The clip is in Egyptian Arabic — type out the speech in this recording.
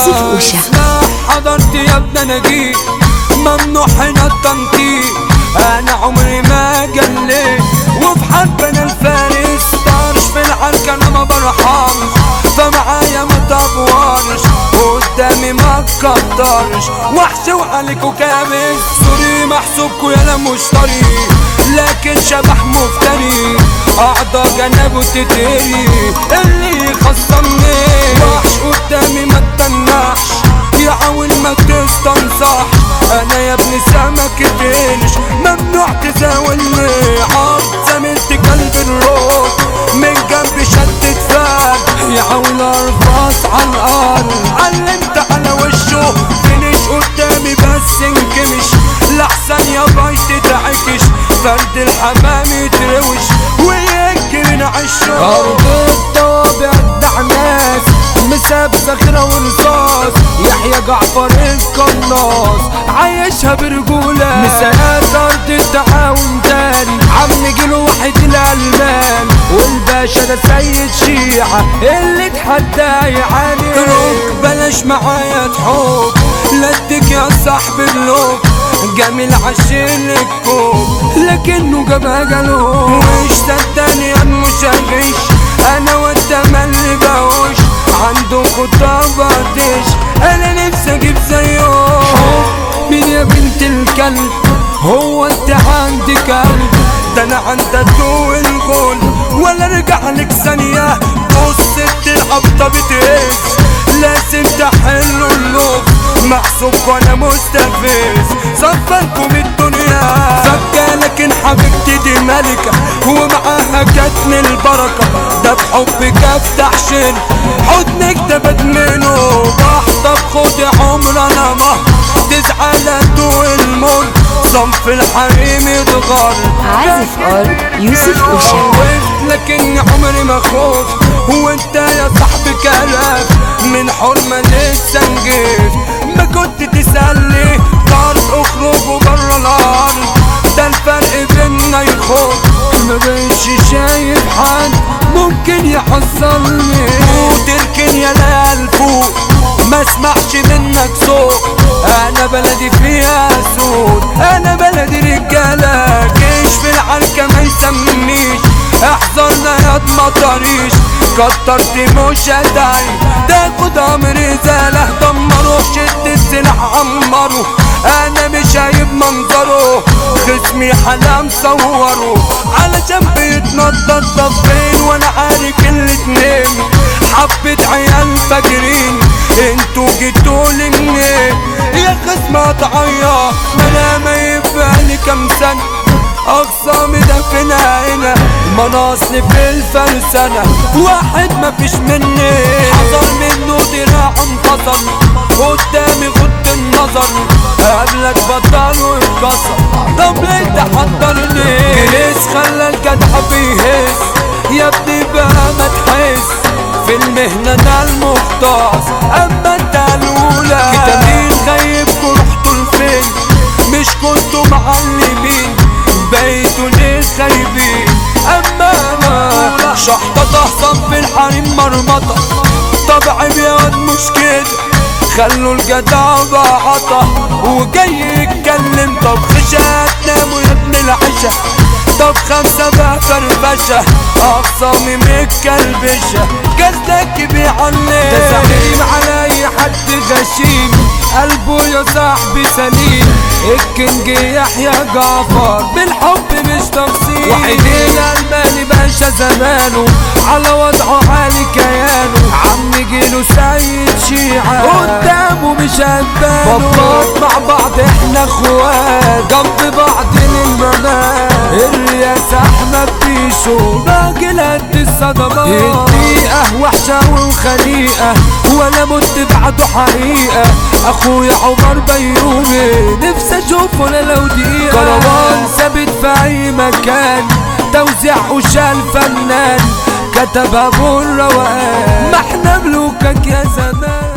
يوسف أوشا. اسمع حضرت يا ابن انا جيت ممنوع هنا التنطيط انا عمري ما جليت وفي حرب انا الفارس طارش في العركة انا ما برحمش فمعايا ما تبورش قدامي ما تكترش وحش وعليكوا كابس سوري محسوبكوا يالا مشتري لكن شبح مفتري اعضى جنبه تتري اللي يخصمني وحش قدامي ما تتنحش يحاول ما تستنصح انا يا ابن سمك تنش ممنوع تزاولني عض زميلت قلب الروح من جنب شدت فات يحاول ارفص على الارض علمت على وشه فينش قدامي بس انكمش لحسن يا باي تتعكش فرد الحمام يتروش ويجري من عشه ارض الطوابع الدعناس مساب صخرة ورصاص يحيى جعفر القناص عايشها برجولة مساءات أرض التعاون تاني عم جيله واحد الألمان والباشا ده سيد شيعة اللي اتحدى يعاني روك بلاش معايا تحوك لدك يا صاحب اللوك جميل عشان الكوب لكنه جابها جلوب وش صدقني انا مش هغش انا وانت مالي بهوش عندكوا طبطش انا نفسي اجيب زيهم مين يا بنت الكلب هو انت عندي كلب ده انا عندك طول الجول ولا ارجع لك ثانية بص العبطة بتهز لازم تحلوا اللوب محسوب وانا مستفز صفركم الدنيا فكة لكن حبيبتي دي ملكة ومعاها جاتني البركة ده بحبك افتح شن حضنك ده بدمنه بحطب خدي عمر انا مهر تزعل ادوق الموت صنف الحريم يتغر عازف ار يوسف أوشا خوفت لكن عمري ما خفت وانت يا صاحبي كلاف من حرمة لسه نجيت ما كنت تسألني طارت اخرجوا برا الارض ده الفرق بينا يخوف ما بقتش شايف حد ممكن يحصلني وتركن يا ليال فوق ما اسمعش منك صوت انا بلدي فيها سود انا بلدي رجاله جيش في العركه ما يسميش احذرنا يا مطريش كترت مش هدعي تاخد امر زاله دمروا شد السلاح عمروا انا مش شايف منظره خصمي حلا مصوره علشان بيتنطط ضفين وانا عارف الاتنين حبة عيال فاجرين انتوا جيتوا لمنين يا خصم هتعيط ما انا ما يبقالي كام سنة اقسامي ده فينا هنا مناصني في الفلسنة واحد ما فيش مني حذر منه دراع انفصل قدامي غض النظر قبلك بطل واتكسر طب ليه تحضرني جليس خلى الجدع بيهز يا ابني بقى ما تحس في المهنة انا المختص اما انت الاولى كده مين غيبكوا رحتوا لفين مش كنتوا معلمين بقيتوا ليه خايبين اما انا شحطة تحصل في الحريم مرمطة طبعي بيض مش كده خلوا الجدع بقى عطا وجاي يتكلم طب خشات ناموا يا ابن العشا طب خمسة بقى فرفشة أقسامي متكلبشة قصدك بيعلم ده زعيم على أي حد غشيم قلبه يا صاحبي سليم الكينج يحيى جعفر بالحب مش تفصيل وحيد الألماني باشا زمانه على وضعه عالي كيانه عم جيله سيد شيعة قدامه مش هتبانه بابات مع بعض احنا اخوات جنب بعض للممات الرياسة احمد بيشو راجل قد الصدمات الدقيقة وحشة وخليقة ولا مت بعده حقيقة اخويا عمر بيومي نفسي اشوفه انا لو دقيقة كروان ثابت في اي مكان توزيع وشال فنان كتب ابو الروقان ما احنا ملوكك يا زمان